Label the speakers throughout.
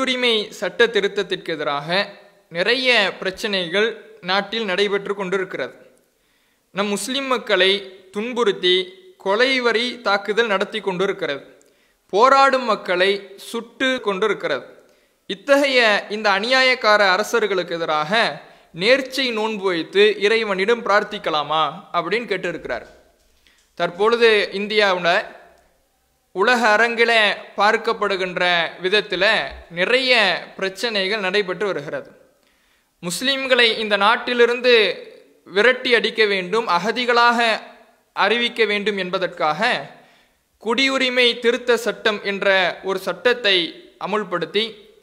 Speaker 1: குடியுரிமை சட்ட திருத்தத்திற்கு எதிராக நிறைய பிரச்சனைகள் நாட்டில் நடைபெற்று கொண்டிருக்கிறது நம் முஸ்லிம் மக்களை துன்புறுத்தி கொலை வரி தாக்குதல் நடத்தி கொண்டிருக்கிறது போராடும் மக்களை சுட்டு கொண்டிருக்கிறது இத்தகைய இந்த அநியாயக்கார அரசர்களுக்கு எதிராக நேர்ச்சை நோன்பு வைத்து இறைவனிடம் பிரார்த்திக்கலாமா அப்படின்னு கேட்டிருக்கிறார் தற்பொழுது இந்தியாவில் உலக அரங்கில பார்க்கப்படுகின்ற விதத்தில் நிறைய பிரச்சனைகள் நடைபெற்று வருகிறது முஸ்லிம்களை இந்த நாட்டிலிருந்து விரட்டி அடிக்க வேண்டும் அகதிகளாக அறிவிக்க வேண்டும் என்பதற்காக குடியுரிமை திருத்த சட்டம் என்ற ஒரு சட்டத்தை அமுல்படுத்தி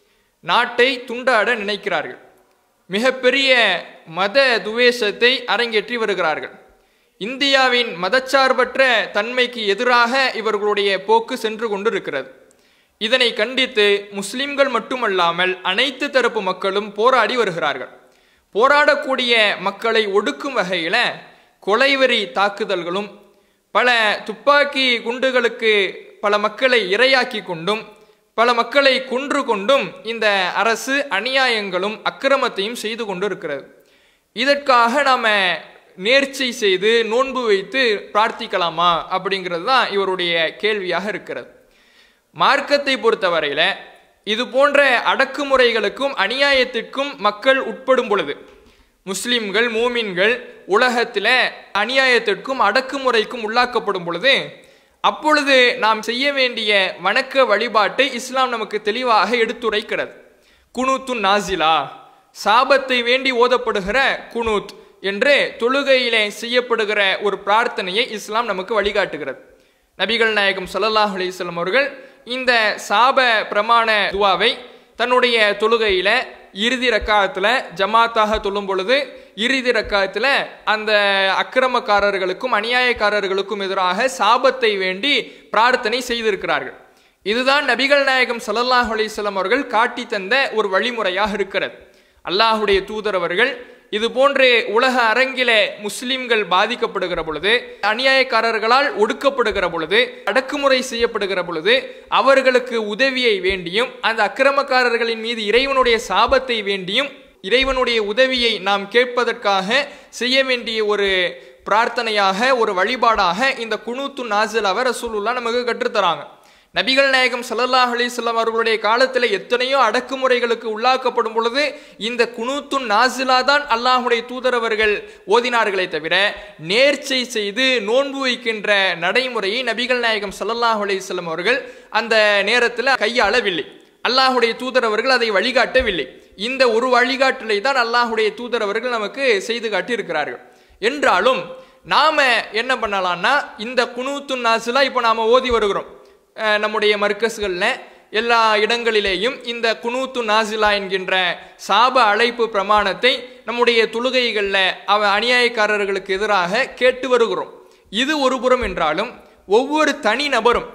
Speaker 1: நாட்டை துண்டாட நினைக்கிறார்கள் மிகப்பெரிய மத துவேஷத்தை அரங்கேற்றி வருகிறார்கள் இந்தியாவின் மதச்சார்பற்ற தன்மைக்கு எதிராக இவர்களுடைய போக்கு சென்று கொண்டிருக்கிறது இதனை கண்டித்து முஸ்லிம்கள் மட்டுமல்லாமல் அனைத்து தரப்பு மக்களும் போராடி வருகிறார்கள் போராடக்கூடிய மக்களை ஒடுக்கும் வகையில் கொலைவெறி தாக்குதல்களும் பல துப்பாக்கி குண்டுகளுக்கு பல மக்களை இரையாக்கி கொண்டும் பல மக்களை கொன்று கொண்டும் இந்த அரசு அநியாயங்களும் அக்கிரமத்தையும் செய்து கொண்டு இருக்கிறது இதற்காக நாம நேர்ச்சை செய்து நோன்பு வைத்து பிரார்த்திக்கலாமா அப்படிங்கிறது தான் இவருடைய கேள்வியாக இருக்கிறது மார்க்கத்தை பொறுத்தவரையில இது போன்ற அடக்குமுறைகளுக்கும் அநியாயத்திற்கும் மக்கள் உட்படும் பொழுது முஸ்லிம்கள் மூமின்கள் உலகத்தில் அநியாயத்திற்கும் அடக்குமுறைக்கும் உள்ளாக்கப்படும் பொழுது அப்பொழுது நாம் செய்ய வேண்டிய வணக்க வழிபாட்டை இஸ்லாம் நமக்கு தெளிவாக எடுத்துரைக்கிறது குனூத்து நாசிலா சாபத்தை வேண்டி ஓதப்படுகிற குனூத் என்று தொழுகையிலே செய்யப்படுகிற ஒரு பிரார்த்தனையை இஸ்லாம் நமக்கு வழிகாட்டுகிறது நபிகள் நாயகம் ஸல்லல்லாஹு அலைஹி வஸல்லம் அவர்கள் இந்த சாப பிரமாண துவாவை தன்னுடைய தொழுகையில இறுதி ரக்காயத்துல ஜமாத்தாக தொழும் பொழுது இறுதி ரக்காயத்துல அந்த அக்கிரமக்காரர்களுக்கும் அநியாயக்காரர்களுக்கும் எதிராக சாபத்தை வேண்டி பிரார்த்தனை செய்திருக்கிறார்கள் இதுதான் நபிகள் நாயகம் ஸல்லல்லாஹு அலைஹி வஸல்லம் அவர்கள் காட்டி தந்த ஒரு வழிமுறையாக இருக்கிறது அல்லாஹுடைய தூதர் அவர்கள் இது போன்று உலக அரங்கிலே முஸ்லிம்கள் பாதிக்கப்படுகிற பொழுது அநியாயக்காரர்களால் ஒடுக்கப்படுகிற பொழுது அடக்குமுறை செய்யப்படுகிற பொழுது அவர்களுக்கு உதவியை வேண்டியும் அந்த அக்கிரமக்காரர்களின் மீது இறைவனுடைய சாபத்தை வேண்டியும் இறைவனுடைய உதவியை நாம் கேட்பதற்காக செய்ய வேண்டிய ஒரு பிரார்த்தனையாக ஒரு வழிபாடாக இந்த குனூத்து நாசிலாவை ரசூலுல்லா நமக்கு கற்றுத்தராங்க நபிகள் நாயகம் ஸல்லல்லாஹு அலைஹி வஸல்லம் அவர்களுடைய காலத்தில் எத்தனையோ அடக்குமுறைகளுக்கு உள்ளாக்கப்படும் பொழுது இந்த குனூத்துன் நாசிலா தான் அல்லாஹுடைய தூதர் அவர்கள் ஓதினார்களே தவிர நேர்ச்சை செய்து நோன்பு வைக்கின்ற நடைமுறையை நபிகள் நாயகம் ஸல்லல்லாஹு அலைஹி வஸல்லம் அவர்கள் அந்த நேரத்தில் கையாளவில்லை அல்லாஹுடைய தூதர் அவர்கள் அதை வழிகாட்டவில்லை இந்த ஒரு வழிகாட்டலை தான் அல்லாஹுடைய தூதர் அவர்கள் நமக்கு செய்து காட்டியிருக்கிறார்கள் என்றாலும் நாம என்ன பண்ணலாம்னா இந்த குனூத்து நாசிலா இப்போ நாம ஓதி வருகிறோம் அஹ் நம்முடைய மர்க்கஸ்களில் எல்லா இடங்களிலேயும் இந்த குனூத்து நாசிலா என்கின்ற சாப அழைப்பு பிரமாணத்தை நம்முடைய தொழுகைகளில் அவ அநியாயக்காரர்களுக்கு எதிராக கேட்டு வருகிறோம் இது ஒரு புறம் என்றாலும் ஒவ்வொரு தனி நபரும்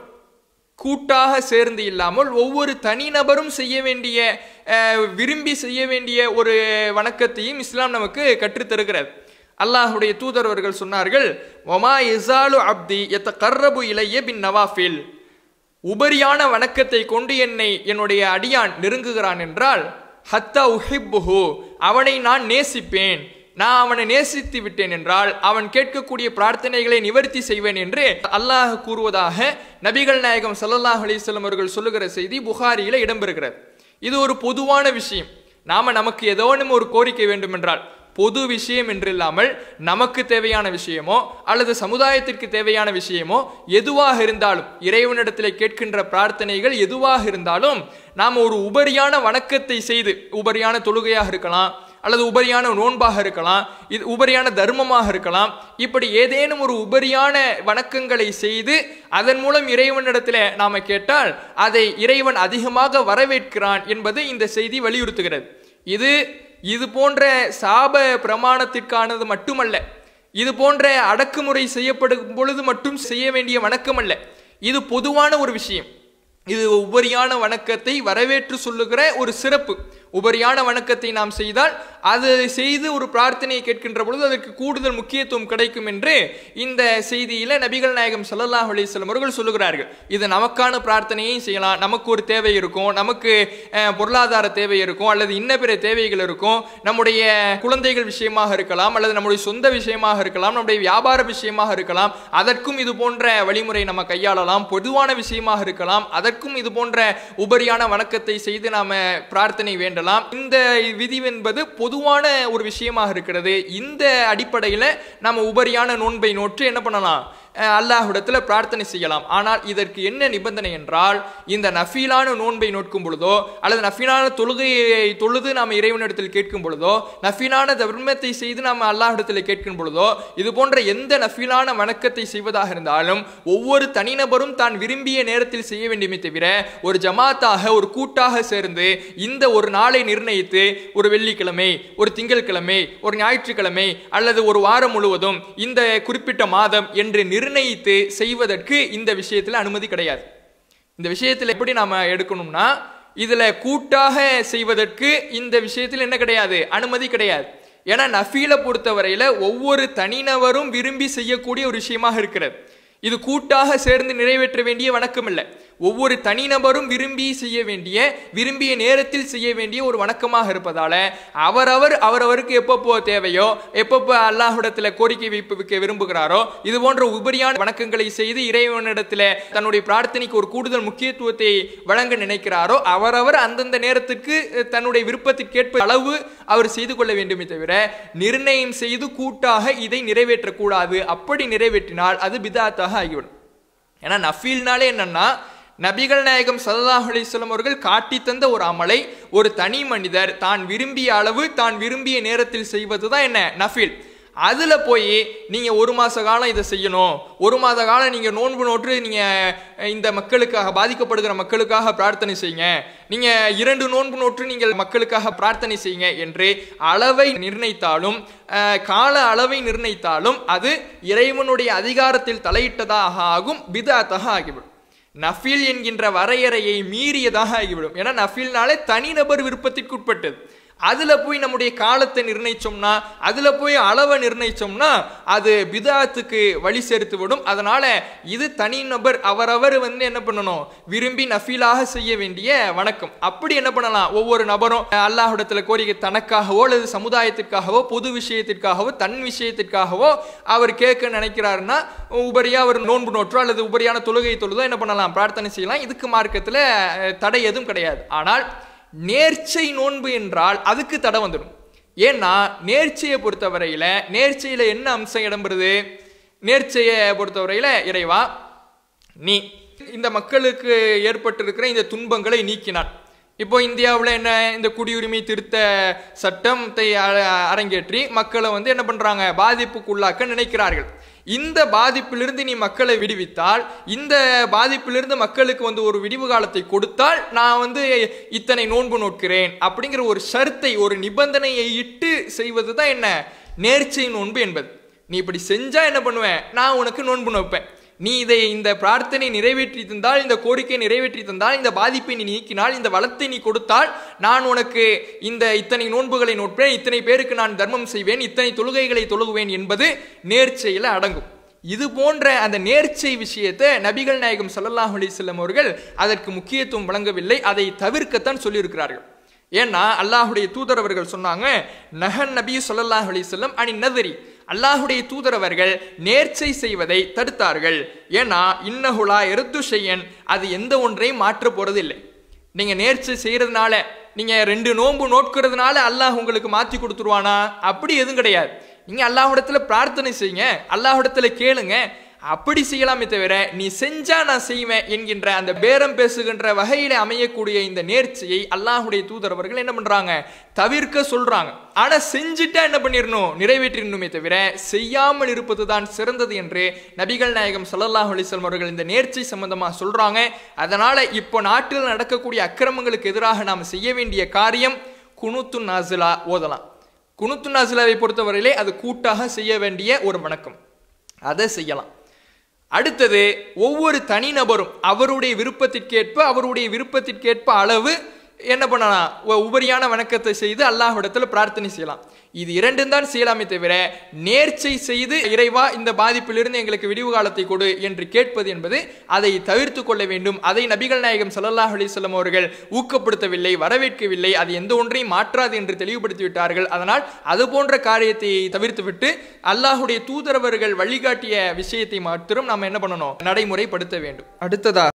Speaker 1: கூட்டாக சேர்ந்து இல்லாமல் ஒவ்வொரு தனிநபரும் செய்ய வேண்டிய அஹ், விரும்பி செய்ய வேண்டிய ஒரு வணக்கத்தையும் இஸ்லாம் நமக்கு கற்றுத்தருகிறது அல்லாஹுடைய தூதரவர்கள் சொன்னார்கள் ஒமா இசாலு அப்தி எத்த கர்ரபு இலைய பின் நவாஃபில் உபரியான வணக்கத்தை கொண்டு என்னை என்னுடைய அடியான் நெருங்குகிறான் என்றால் ஹத்தா உஹிப்புஹு அவனை நான் நேசிப்பேன் நான் அவனை நேசித்து விட்டேன் என்றால் அவன் கேட்கக்கூடிய பிரார்த்தனைகளை நிவர்த்தி செய்வேன் என்று அல்லாஹ் கூறுவதாக நபிகள் நாயகம் ஸல்லல்லாஹு அலைஹி வஸல்லம் அவர்கள் சொல்லுகிற செய்தி புகாரியில இடம்பெறுகிறது இது ஒரு பொதுவான விஷயம் நாம நமக்கு ஏதோ ஒண்ணும் ஒரு கோரிக்கை வேண்டும் என்றால் பொது விஷயம் என்றில்லாமல் நமக்கு தேவையான விஷயமோ அல்லது சமுதாயத்திற்கு தேவையான விஷயமோ எதுவாக இருந்தாலும் இறைவனிடத்தில் கேட்கின்ற பிரார்த்தனைகள் எதுவாக இருந்தாலும் நாம் ஒரு உபரியான வணக்கத்தை செய்து உபரியான தொழுகையாக இருக்கலாம் அல்லது உபரியான நோன்பாக இருக்கலாம் இது உபரியான தர்மமாக இருக்கலாம் இப்படி ஏதேனும் ஒரு உபரியான வணக்கங்களை செய்து அதன் மூலம் இறைவனிடத்தில் நாம கேட்டால் அதை இறைவன் அதிகமாக வரவேற்கிறான் என்பது இந்த செய்தி வலியுறுத்துகிறது இது இது போன்ற சாப பிரமாணத்திற்கானது மட்டுமல்ல இது போன்ற அடக்குமுறை செய்யப்படும் பொழுது மட்டும் செய்ய வேண்டிய வணக்கம் அல்ல இது பொதுவான ஒரு விஷயம் இது உபரியான வணக்கத்தை வரவேற்று சொல்லுகிற ஒரு சிறப்பு உபரியான வணக்கத்தை நாம் செய்தால் அதை செய்து ஒரு பிரார்த்தனையை கேட்கின்ற பொழுது அதற்கு கூடுதல் முக்கியத்துவம் கிடைக்கும் என்று இந்த செய்தியில நபிகள் நாயகம் ஸல்லல்லாஹு அலைஹி வஸல்லம் அவர்கள் சொல்லுகிறார்கள் இது நமக்கான பிரார்த்தனையும் செய்யலாம் நமக்கு ஒரு தேவை இருக்கும் நமக்கு அஹ், பொருளாதார தேவை இருக்கும் அல்லது இன்ன பிற தேவைகள் இருக்கும் நம்முடைய குழந்தைகள் விஷயமாக இருக்கலாம் அல்லது நம்முடைய சொந்த விஷயமாக இருக்கலாம் நம்முடைய வியாபார விஷயமாக இருக்கலாம் அதற்கும் இது போன்ற வழிமுறை நம்ம கையாளலாம் பொதுவான விஷயமாக இருக்கலாம் அதற்கும் இது போன்ற உபரியான வணக்கத்தை செய்து நாம பிரார்த்தனை வேண்டலாம் இந்த விதி என்பது பொதுவான ஒரு விஷயமாக இருக்கிறது இந்த அடிப்படையில நாம உபரியான நோன்பை நோற்று என்ன பண்ணலாம் அஹ் அல்லாஹ்விடத்தில் பிரார்த்தனை செய்யலாம் ஆனால் இதற்கு என்ன நிபந்தனை என்றால் இந்த நஃபீலான நோன்பை நோட்கும் பொழுதோ அல்லது நஃபீலான தொழுகையை தொழுது நாம் இறைவனிடத்தில் கேட்கும் பொழுதோ நஃபீலான தர்மத்தை செய்து நாம் அல்லாஹ்விடத்தில் கேட்கும் பொழுதோ இது போன்ற எந்த நஃபீலான வணக்கத்தை செய்வதாக இருந்தாலும் ஒவ்வொரு தனிநபரும் தான் விரும்பிய நேரத்தில் செய்ய வேண்டுமே தவிர ஒரு ஜமாத்தாக ஒரு கூட்டாக சேர்ந்து இந்த ஒரு நாளை நிர்ணயித்து ஒரு வெள்ளிக்கிழமை ஒரு திங்கட்கிழமை ஒரு ஞாயிற்றுக்கிழமை அல்லது ஒரு வாரம் முழுவதும் இந்த குறிப்பிட்ட மாதம் என்று நிர்ணயித்து செய்வதற்கு இந்த விஷயத்தில் அனுமதி கிடையாது இந்த விஷயத்தில் எப்படி நாம எடுக்கணும்னா இதுல கூட்டாக செய்வதற்கு இந்த விஷயத்தில் என்ன கிடையாது அனுமதி கிடையாது ஏன்னா நஃபீலை பொறுத்தவரையில ஒவ்வொரு தனிநபரும் விரும்பி செய்யக்கூடிய ஒரு விஷயமாக இருக்கிறது இது கூட்டாக சேர்ந்து நிறைவேற்ற வேண்டிய வணக்கம் இல்லை ஒவ்வொரு தனிநபரும் விரும்பி செய்ய வேண்டிய விரும்பிய நேரத்தில் செய்ய வேண்டிய ஒரு வணக்கமாக இருப்பதால அவரவர் அவரவருக்கு எப்பப்போ தேவையோ எப்பப்போ அல்லாஹ்விடத்தில் கோரிக்கை வைக்க விரும்புகிறாரோ இது போன்ற உபரியான வணக்கங்களை செய்து இறைவனிடத்தில் தன்னுடைய பிரார்த்தனைக்கு ஒரு கூடுதல் முக்கியத்துவத்தை வழங்க நினைக்கிறாரோ அவரவர் அந்தந்த நேரத்துக்கு தன்னுடைய விருப்பத்திற்கேற்ப அளவு அவர் செய்து கொள்ள வேண்டுமே தவிர நிர்ணயம் செய்து கூட்டாக இதை நிறைவேற்றக்கூடாது அப்படி நிறைவேற்றினால் அது பிதாத்தாக ஆகிவிடும் ஏன்னா நஃபீல்னாலே என்னன்னா நபிகள் நாயகம் சல்லாஹ் அலிஸ்லாம் அவர்கள் காட்டி தந்த ஒரு அமலை ஒரு தனி மனிதர் தான் விரும்பிய அளவு தான் விரும்பிய நேரத்தில் செய்வது தான் என்ன நஃபீல் அதில் போய் நீங்கள் ஒரு மாத காலம் இதை செய்யணும் ஒரு மாத காலம் நீங்கள் நோன்பு நோற்று நீங்கள் இந்த மக்களுக்காக பாதிக்கப்படுகிற மக்களுக்காக பிரார்த்தனை செய்யுங்க நீங்கள் இரண்டு நோன்பு நோற்று நீங்கள் மக்களுக்காக பிரார்த்தனை செய்யுங்க என்று அளவை நிர்ணயித்தாலும் அஹ், கால அளவை நிர்ணயித்தாலும் அது இறைவனுடைய அதிகாரத்தில் தலையிட்டதாக ஆகும் பிதாத்தாக ஆகிவிடும் நஃபீல் என்கின்ற வரையறையை மீறியதாக ஆகிவிடும் ஏன்னா நஃபீல்னாலே தனிநபர் விருப்பத்திற்கு உட்பட்டது அதுல போய் நம்முடைய காலத்தை நிர்ணயிச்சோம்னா அதுல போய் அளவை நிர்ணயிச்சோம்னா அது பிதாத்துக்கு வழி சேர்த்து விடும் அதனால இது தனிநபர் அவரவர் வந்து என்ன பண்ணணும் விரும்பி நஃபீலாக செய்ய வேண்டிய வணக்கம் அப்படி என்ன பண்ணலாம் ஒவ்வொரு நபரும் அல்லாஹ்விடத்துல கோரிக்கை தனக்காகவோ அல்லது சமுதாயத்திற்காகவோ பொது விஷயத்திற்காகவோ தன் விஷயத்திற்காகவோ அவர் கேட்க நினைக்கிறாருன்னா உபரியா அவர் நோன்பு நோற்றோ அல்லது உபரியான தொழுகை தொழுதோ என்ன பண்ணலாம் பிரார்த்தனை செய்யலாம் இதுக்கு மார்க்கத்துல அஹ், தடை எதுவும் கிடையாது ஆனால் நேர்ச்சை நோன்பு என்றால் அதுக்கு தடை வந்துடும் ஏன்னா நேர்ச்சையை பொறுத்தவரையில நேர்ச்சையில என்ன அம்சம் இடம்பெறுது நேர்ச்சையை பொறுத்தவரையில இறைவா நீ இந்த மக்களுக்கு ஏற்பட்டிருக்கிற இந்த துன்பங்களை நீக்கினான் இப்போ இந்தியாவில் என்ன இந்த குடியுரிமை திருத்த சட்டத்தை அ- அரங்கேற்றி மக்களை வந்து என்ன பண்றாங்க பாதிப்புக்குள்ளாக்க நினைக்கிறார்கள் இந்த பாதிப்பிலிருந்து நீ மக்களை விடுவித்தால் இந்த பாதிப்பிலிருந்து மக்களுக்கு வந்து ஒரு விடிவு காலத்தை கொடுத்தால் நான் வந்து இத்தனை நோன்பு நோட்கிறேன் அப்படிங்கிற ஒரு ஷர்த்தை ஒரு நிபந்தனையை இட்டு செய்வது தான் என்ன நேர்ச்சை நோன்பு என்பது நீ இப்படி செஞ்சா என்ன பண்ணுவேன் நான் உனக்கு நோன்பு நோப்பேன் நீ இதை இந்த பிரார்த்தனை நிறைவேற்றி தந்தால் இந்த கோரிக்கை நிறைவேற்றி தந்தால் இந்த பாதிப்பை நீ நீக்கினால் இந்த வளத்தை நீ கொடுத்தால் நான் உனக்கு இந்த இத்தனை நோன்புகளை நோட்பேன் இத்தனை பேருக்கு நான் தர்மம் செய்வேன் இத்தனை தொழுகைகளை தொழுகுவேன் என்பது நேர்ச்சையில் அடங்கும் இது போன்ற அந்த நேர்ச்சை விஷயத்தை நபிகள் நாயகம் ஸல்லல்லாஹு அலைஹி வஸல்லம் அவர்கள் அதற்கு முக்கியத்துவம் வழங்கவில்லை அதை தவிர்க்கத்தான் சொல்லியிருக்கிறார்கள் ஏன்னா அல்லாஹுடைய தூதர் அவர்கள் சொன்னாங்க நஹன் நபி ஸல்லல்லாஹு அலைஹி வஸல்லம் அனி நதரி அல்லாஹுடைய தூதரவர்கள் நேர்ச்சை செய்வதை தடுத்தார்கள் ஏன்னா இன்னஹுலா எருத்து செய்யன் அது எந்த ஒன்றையும் மாற்ற போறதில்லை நீங்க நேர்ச்சை செய்யறதுனால நீங்க ரெண்டு நோன்பு நோட்கிறதுனால அல்லாஹ் உங்களுக்கு மாத்தி கொடுத்துருவானா அப்படி எதுவும் கிடையாது நீங்க அல்லாஹ்விடத்துல பிரார்த்தனை செய்யுங்க அல்லாஹ்விடத்துல கேளுங்க அப்படி செய்யலாமே தவிர நீ செஞ்சா நான் செய்வேன் என்கின்ற அந்த பேரம் பேசுகின்ற வகையில அமையக்கூடிய இந்த நேர்ச்சியை அல்லாஹுடைய தூதர் அவர்கள் என்ன பண்றாங்க தவிர்க்க சொல்றாங்க ஆனா செஞ்சுட்டா என்ன பண்ணிடணும் நிறைவேற்றிடணுமே தவிர செய்யாமல் இருப்பது தான் சிறந்தது என்று நபிகள் நாயகம் ஸல்லல்லாஹு அலைஹி வஸல்லம் அவர்கள் இந்த நேர்ச்சை சம்பந்தமா சொல்றாங்க அதனால இப்போ நாட்டில் நடக்கக்கூடிய அக்கிரமங்களுக்கு எதிராக நாம் செய்ய வேண்டிய காரியம் குனுத்து நாசிலா ஓதலாம் குனுத்து நாசிலாவை பொறுத்தவரையிலே அது கூட்டாக செய்ய வேண்டிய ஒரு வணக்கம் அதை செய்யலாம் அடுத்தது ஒவ்வொரு தனிநபரும் அவருடைய விருப்பத்திற்கேற்ப அவருடைய விருப்பத்திற்கேற்ப அளவு என்ன பண்ணலாம் உ- உபரியான வணக்கத்தை செய்து அல்லாஹ்விடத்துல பிரார்த்தனை செய்யலாம் இது இரண்டும் தான் செய்யலாமே தவிர நேர்ச்சை செய்து இறைவா இந்த பாதிப்பிலிருந்து எங்களுக்கு விடிவு காலத்தை கொடு என்று கேட்பது என்பது அதை தவிர்த்து கொள்ள வேண்டும் அதை நபிகள் நாயகம் ஸல்லல்லாஹு அலைஹி வஸல்லம் அவர்கள் ஊக்கப்படுத்தவில்லை வரவேற்கவில்லை அது எந்த ஒன்றையும் மாற்றாது என்று தெளிவுபடுத்தி விட்டார்கள் அதனால் அது போன்ற காரியத்தை தவிர்த்துவிட்டு அல்லாஹுடைய தூதரவர்கள் வழிகாட்டிய விஷயத்தை மாத்திரம் நாம் என்ன பண்ணணும் நடைமுறைப்படுத்த வேண்டும் அடுத்ததா